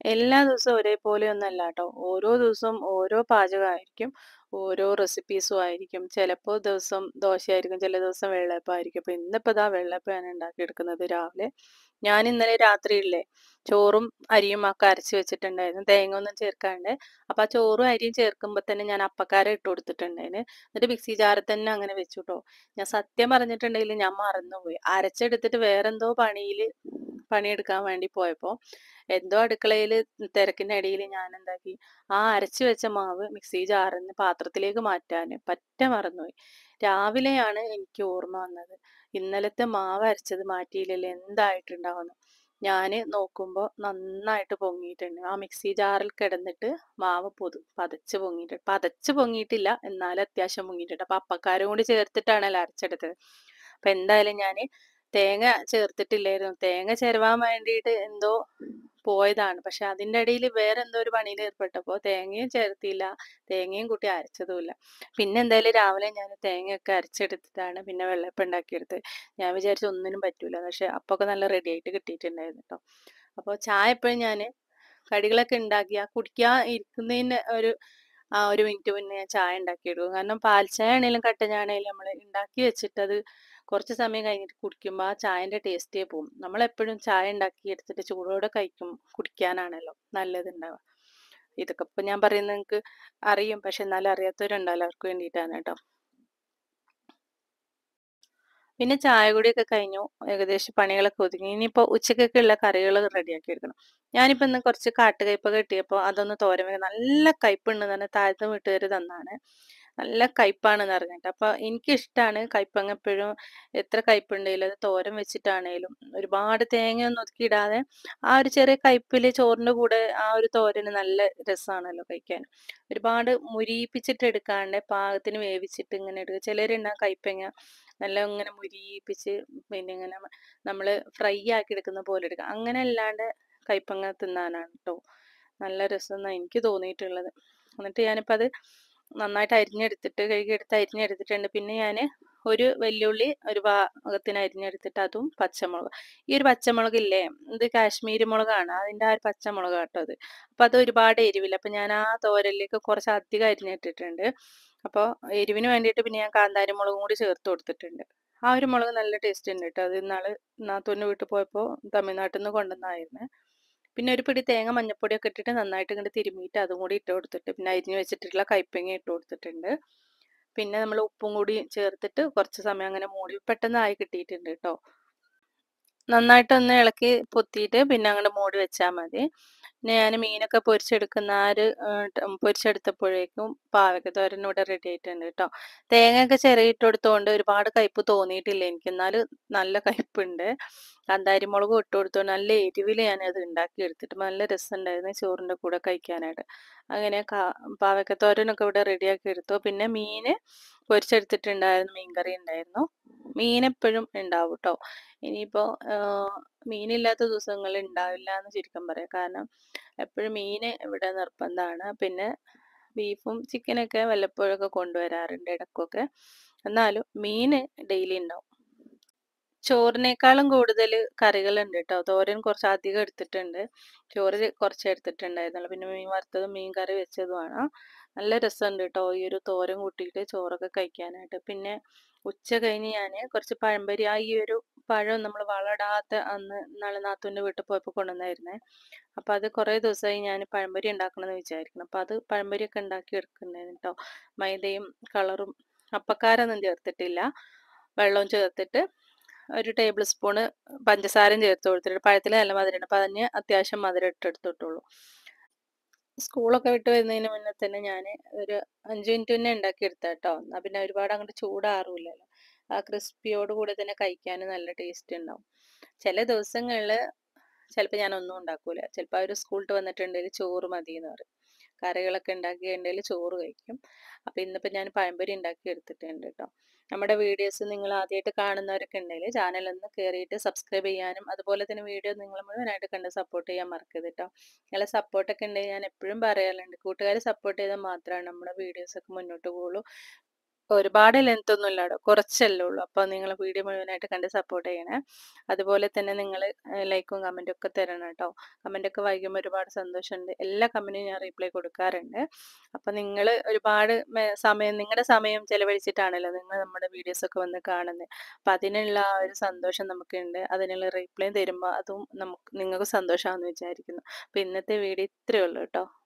എല്ലാ ദിവസവും ഒരേപോലെ ഒന്നല്ല കേട്ടോ. ഓരോ ദിവസവും ഓരോ പാചകമായിരിക്കും. ഓരോ റെസിപ്പീസും ആയിരിക്കും. ചിലപ്പോൾ ദിവസം ദോശയായിരിക്കും, ചില ദിവസം വെള്ളയപ്പമായിരിക്കും. അപ്പോൾ ഇന്നിപ്പോൾ ദാ വെള്ളയപ്പമാണ് ഉണ്ടാക്കിയെടുക്കുന്നത് രാവിലെ. ഞാൻ ഇന്നലെ രാത്രിയില്ലേ ചോറും അരിയും ഒക്കെ അരച്ച് വെച്ചിട്ടുണ്ടായിരുന്നു. തേങ്ങ ഒന്നും ചേർക്കാണ്ട്. അപ്പോൾ ആ ചോറും അരിയും ചേർക്കുമ്പോൾ തന്നെ ഞാൻ അപ്പക്കാരം ഇട്ട് കൊടുത്തിട്ടുണ്ടായിരുന്നു. എന്നിട്ട് മിക്സി ജാറിൽ തന്നെ അങ്ങനെ വെച്ചു ട്ടോ. ഞാൻ സത്യം പറഞ്ഞിട്ടുണ്ടെങ്കിൽ ഞാൻ മറന്നുപോയി. അരച്ചെടുത്തിട്ട് വേറെന്തോ പണിയിൽ പണിയെടുക്കാൻ വേണ്ടി പോയപ്പോൾ എന്തോ അടുക്കളയിൽ തിരക്കിൻ്റെ ഇടയിൽ ഞാൻ എന്താക്കി ആ അരച്ച് വെച്ച മാവ് മിക്സി ജാറിൽ നിന്ന് പാത്രത്തിലേക്ക് മാറ്റാൻ പറ്റെ മറന്നുപോയി. രാവിലെയാണ് എനിക്ക് ഓർമ്മ വന്നത്. ഇന്നലത്തെ മാവ് അരച്ചത് മാറ്റിയില്ലല്ലോ എന്തായിട്ടുണ്ടാവുമെന്ന്. ഞാൻ നോക്കുമ്പോൾ നന്നായിട്ട് പൊങ്ങിയിട്ടുണ്ട്. ആ മിക്സി ജാറിൽ കിടന്നിട്ട് മാവ് പൊതു പതച്ച് പൊങ്ങിയിട്ടുണ്ട്. പതച്ച് പൊങ്ങിയിട്ടില്ല എന്നാലും അത്യാവശ്യം പൊങ്ങിയിട്ടുണ്ട്. അപ്പോൾ അപ്പക്കാരം കൂടി ചേർത്തിട്ടാണല്ലോ അരച്ചെടുത്തത്. അപ്പോൾ എന്തായാലും ഞാൻ തേങ്ങ ചേർത്തിട്ടില്ലായിരുന്നു. തേങ്ങ ചിരവാൻ വേണ്ടിയിട്ട് എന്തോ പോയതാണ്. പക്ഷെ അതിൻ്റെ ഇടയിൽ വേറെ എന്തോ ഒരു പണിയിൽ ഏർപ്പെട്ടപ്പോൾ തേങ്ങയും ചേർത്തില്ല. തേങ്ങയും കൂട്ടി അരച്ചതുമില്ല. പിന്നെ എന്തായാലും രാവിലെ ഞാൻ തേങ്ങയൊക്കെ അരച്ചെടുത്തിട്ടാണ് പിന്നെ വെള്ളയപ്പം ഉണ്ടാക്കിയെടുത്തത്. ഞാൻ വിചാരിച്ചു ഒന്നിനും പറ്റൂല. പക്ഷെ അപ്പമൊക്കെ നല്ല റെഡിയായിട്ട് കിട്ടിയിട്ടുണ്ടായിരുന്നു ട്ടോ. അപ്പോൾ ചായ എപ്പോഴും ഞാൻ കടികളൊക്കെ ഉണ്ടാക്കി ആ കുടിക്കാൻ ഇരിക്കുന്നതിന് ഒരു ആ ഒരു മിനിറ്റ് മുന്നേ ഞാൻ ചായ ഉണ്ടാക്കിയെടുക്കും. കാരണം പാൽ ചായ ആണെങ്കിലും കട്ടൻ ചായ ആണെങ്കിലും നമ്മൾ ഉണ്ടാക്കി വെച്ചിട്ട് അത് കുറച്ച് സമയം കഴിഞ്ഞിട്ട് കുടിക്കുമ്പോൾ ആ ചായൻ്റെ ടേസ്റ്റേ പോവും. നമ്മളെപ്പോഴും ചായ ഉണ്ടാക്കി എടുത്തിട്ട് ചൂടോടെ കഴിക്കും കുടിക്കാനാണല്ലോ നല്ലതുണ്ടാവുക. ഇതൊക്കെ ഇപ്പോൾ ഞാൻ പറയുന്നത് നിങ്ങൾക്ക് അറിയും. പക്ഷെ എന്നാലും അറിയാത്തവരുണ്ടാവില്ല. അവർക്ക് വേണ്ടിയിട്ടാണ് കേട്ടോ. പിന്നെ ചായ കുടിയൊക്കെ കഴിഞ്ഞു. ഏകദേശം പണികളൊക്കെ ഒതുങ്ങി. ഇനിയിപ്പോൾ ഉച്ചക്കൊക്കെയുള്ള കറികൾ റെഡിയാക്കി എടുക്കണം. ഞാനിപ്പോൾ ഇന്ന് കുറച്ച് കാട്ടുകയ്പ കിട്ടിയപ്പോൾ അതൊന്ന് തോരൻ വെക്കാൻ നല്ല കയ്പുണ്ടെന്ന് പറഞ്ഞ് താഴത്തെ വീട്ടുകാർ തന്നതാണ്. നല്ല കയ്പാണെന്ന് പറഞ്ഞിട്ട്. അപ്പോൾ എനിക്കിഷ്ടമാണ് കയ്പങ്ങ എപ്പോഴും എത്ര കയ്പുണ്ടെങ്കിലും അത് തോരൻ വെച്ചിട്ടാണേലും ഒരുപാട് തേങ്ങയൊന്നും ഒതുക്കിയിടാതെ ആ ഒരു ചെറിയ കയ്പിൽ ചോറിൻ്റെ കൂടെ ആ ഒരു തോരന് നല്ല രസമാണല്ലോ കഴിക്കാൻ. ഒരുപാട് മുരിയിപ്പിച്ചിട്ട് എടുക്കാണ്ട് പാകത്തിന് വേവിച്ചിട്ട് ഇങ്ങനെ എടുക്കുക. ചിലരുണ്ടാവും കയ്പങ്ങ നല്ല ഇങ്ങനെ മുരിയിപ്പിച്ച് പിന്നെ ഇങ്ങനെ നമ്മൾ ഫ്രൈ ആക്കി എടുക്കുന്ന പോലെ എടുക്കുക. അങ്ങനെ അല്ലാണ്ട് കയ്പങ്ങ തിന്നാനാണ് ട്ടോ നല്ല രസം എന്നാണ് എനിക്ക് തോന്നിയിട്ടുള്ളത്. എന്നിട്ട് ഞാനിപ്പോൾ അത് നന്നായിട്ട് അരിഞ്ഞെടുത്തിട്ട് കഴുകിയെടുത്ത് അരിഞ്ഞെടുത്തിട്ടുണ്ട്. പിന്നെ ഞാൻ ഒരു വെല്ലുള്ളി ഒരു പാകത്തിന് അരിഞ്ഞെടുത്തിട്ട് അതും പച്ചമുളക്. ഈ ഒരു പച്ചമുളകില്ലേ ഇത് കാശ്മീരി മുളകാണ്. അതിൻ്റെ ആ ഒരു പച്ചമുളകാ ട്ടോ അത്. അപ്പോൾ അത് ഒരുപാട് എരിവില്ല. അപ്പോൾ ഞാൻ ആ തോരനിലേക്ക് കുറച്ച് അധികം അരിഞ്ഞിട്ടിട്ടുണ്ട്. അപ്പോൾ എരിവിന് വേണ്ടിയിട്ട് പിന്നെ ഞാൻ കാന്താരി മുളകും കൂടി ചേർത്ത് കൊടുത്തിട്ടുണ്ട്. ആ ഒരു മുളക് നല്ല ടേസ്റ്റ് ഉണ്ട് കേട്ടോ. അത് ഇന്നാൾ നാത്തൂൻ്റെ വീട്ടിൽ പോയപ്പോൾ തമിഴ്നാട്ടിൽ നിന്ന് കൊണ്ടുവന്നതായിരുന്നേ. പിന്നെ ഒരു പിടി തേങ്ങ മഞ്ഞൾപ്പൊടിയൊക്കെ ഇട്ടിട്ട് നന്നായിട്ട് ഇങ്ങോട്ട് തിരുമ്മിയിട്ട് അതും കൂടി ഇട്ട് കൊടുത്തിട്ട് പിന്നെ അരിഞ്ഞ് വെച്ചിട്ടുള്ള കയ്പങ്ങ ഇട്ട് കൊടുത്തിട്ടുണ്ട്. പിന്നെ നമ്മൾ ഉപ്പും കൂടി ചേർത്തിട്ട് കുറച്ച് സമയം അങ്ങനെ മൂടി പെട്ടെന്ന് ആയി കിട്ടിയിട്ടുണ്ട് കേട്ടോ. നന്നായിട്ടൊന്ന് ഇളക്കി പൊത്തിയിട്ട് പിന്നെ അങ്ങോട്ട് മൂടി വെച്ചാൽ മതി. പിന്നെ ഞാൻ മീനൊക്കെ പൊരിച്ചെടുക്കുന്ന ആ ഒരു പൊരിച്ചെടുത്തപ്പോഴേക്കും പാവയ്ക്കത്തോരൻ ഇവിടെ റെഡി ആയിട്ടുണ്ട് കേട്ടോ. തേങ്ങയൊക്കെ ചിരവിയിട്ട് കൊടുത്തതുകൊണ്ട് ഒരുപാട് കയ്പ് തോന്നിയിട്ടില്ല എനിക്ക്. എന്നാലും നല്ല കയ്പുണ്ട്. കാന്താരി മുളകും ഇട്ട് കൊടുത്തുകൊണ്ട് നല്ല എരിവിൽ ഞാനത് ഉണ്ടാക്കിയെടുത്തിട്ട് നല്ല രസമുണ്ടായിരുന്നു ചോറിൻ്റെ കൂടെ കഴിക്കാനായിട്ട്. അങ്ങനെ കാ പാവയ്ക്കത്തോരനൊക്കെ ഇവിടെ റെഡിയാക്കി എടുത്തു. പിന്നെ മീൻ പൊരിച്ചെടുത്തിട്ടുണ്ടായിരുന്നു. മീൻകറി ഉണ്ടായിരുന്നു. മീൻ എപ്പോഴും ഉണ്ടാവും ട്ടോ. ഇനിയിപ്പോൾ മീനില്ലാത്ത ദിവസങ്ങളിൽ ഉണ്ടാവില്ല എന്ന് ചുരുക്കം പറയാം. കാരണം എപ്പോഴും മീൻ ഇവിടെ നിർബന്ധമാണ്. പിന്നെ ബീഫും ചിക്കനൊക്കെ വല്ലപ്പോഴൊക്കെ കൊണ്ടുവരാറുണ്ട് ഇടയ്ക്കൊക്കെ. എന്നാലും മീൻ ഡെയിലി ഉണ്ടാവും. ചോറിനേക്കാളും കൂടുതൽ കറികളുണ്ട് കേട്ടോ. തോരൻ കുറച്ച് അധികം എടുത്തിട്ടുണ്ട്. ചോറ് കുറച്ച് എടുത്തിട്ടുണ്ടായിരുന്നുള്ളൂ. പിന്നെ മീൻ വറുത്തതും മീൻ കറി വെച്ചതുമാണ്. നല്ല രസമുണ്ട് കേട്ടോ ഈ ഒരു തോരൻ കൂട്ടിയിട്ട് ചോറൊക്കെ കഴിക്കാനായിട്ട്. പിന്നെ ഉച്ച കഴിഞ്ഞ് ഞാൻ കുറച്ച് പഴംപൊരി ആ ഈ ഒരു പഴം നമ്മൾ വളമിടാത്ത അന്ന് ഇന്നാൾ നാത്തൂൻ്റെ വീട്ടിൽ പോയപ്പോൾ കൊണ്ടുവന്നായിരുന്നേ. അപ്പോൾ അത് കുറേ ദിവസമായി ഞാൻ പഴംപൊരി ഉണ്ടാക്കണമെന്ന് വിചാരിക്കുന്നു. അപ്പോൾ അത് പഴംപൊരിയൊക്കെ ഉണ്ടാക്കി എടുക്കുന്നുണ്ടായിരുന്നു കേട്ടോ. മൈദയും കളറും അപ്പക്കാരമൊന്നും ചേർത്തിട്ടില്ല. വെള്ളവും ചേർത്തിട്ട് ഒരു ടേബിൾ സ്പൂണ് പഞ്ചസാരയും ചേർത്ത് കൊടുത്തിട്ട് പഴത്തിൽ നല്ല മധുരമുണ്ട്. അപ്പോൾ അതിന് അത്യാവശ്യം മധുരം ഇട്ടെടുത്തിട്ടുള്ളൂ. സ്കൂളൊക്കെ വിട്ട് വരുന്നതിന് മുന്നേ തന്നെ ഞാൻ ഒരു 5 മിനിറ്റ് മുന്നേ ഉണ്ടാക്കിയെടുത്തതാ ട്ടോ. എന്നാൽ പിന്നെ ഒരുപാട് അങ്ങോട്ട് ചൂടാറില്ലല്ലോ. ആ ക്രിസ്പിയോട് കൂടെ തന്നെ കഴിക്കാനും നല്ല ടേസ്റ്റ് ഉണ്ടാവും. ചില ദിവസങ്ങളിൽ ചിലപ്പോൾ ഞാൻ ഒന്നും ഉണ്ടാക്കൂല. ചിലപ്പോൾ അവർ സ്കൂൾ വിട്ട് വന്നിട്ടുണ്ടെങ്കിൽ ചോറ് മതി എന്ന് പറയും. കറികളൊക്കെ ഉണ്ടാക്കിയിട്ടുണ്ടെങ്കിൽ ചോറ് കഴിക്കും. അപ്പോൾ ഇന്നിപ്പോൾ ഞാൻ പഴംപൊരി ഉണ്ടാക്കി എടുത്തിട്ടുണ്ട് കേട്ടോ. നമ്മുടെ വീഡിയോസ് നിങ്ങൾ ആദ്യമായിട്ട് കാണുന്നവരൊക്കെ ഉണ്ടെങ്കിൽ ചാനൽ ഒന്ന് കയറിയിട്ട് സബ്സ്ക്രൈബ് ചെയ്യാനും അതുപോലെ തന്നെ വീഡിയോ നിങ്ങൾ മുഴുവനായിട്ട് കണ്ട് സപ്പോർട്ട് ചെയ്യാൻ മറക്കരുത് കേട്ടോ. നിങ്ങളെ സപ്പോർട്ടൊക്കെ ഉണ്ടെങ്കിൽ ഞാൻ എപ്പോഴും പറയാറുണ്ട് കൂട്ടുകാർ സപ്പോർട്ട് ചെയ്താൽ മാത്രമാണ് നമ്മുടെ വീഡിയോസൊക്കെ മുന്നോട്ട് പോവുള്ളൂ. ഒരുപാട് ലെങ്ത് ഒന്നും ഇല്ല കേട്ടോ കുറച്ചല്ലേ ഉള്ളൂ അപ്പോൾ നിങ്ങൾ വീഡിയോ മുഴുവനായിട്ട് കണ്ട് സപ്പോർട്ട് ചെയ്യണേ അതുപോലെ തന്നെ നിങ്ങൾ ലൈക്കും കമൻറ്റും ഒക്കെ തരണം കേട്ടോ കമൻറ്റൊക്കെ വായിക്കുമ്പോൾ ഒരുപാട് സന്തോഷമുണ്ട് എല്ലാ കമൻറ്റിനും ഞാൻ റീപ്ലൈ കൊടുക്കാറുണ്ട് അപ്പോൾ നിങ്ങൾ ഒരുപാട് മെ- സമയം നിങ്ങളുടെ സമയം ചെലവഴിച്ചിട്ടാണല്ലോ നിങ്ങൾ നമ്മുടെ വീഡിയോസൊക്കെ വന്ന് കാണുന്നത് അപ്പോൾ അതിനുള്ള ആ ഒരു സന്തോഷം നമുക്കുണ്ട് അതിനുള്ള റീപ്ലൈ തരുമ്പോൾ അതും നമുക്ക് നിങ്ങൾക്ക് സന്തോഷമാണെന്ന് വിചാരിക്കുന്നു അപ്പോൾ ഇന്നത്തെ വീഡിയോ ഇത്രയേ ഉള്ളൂ കേട്ടോ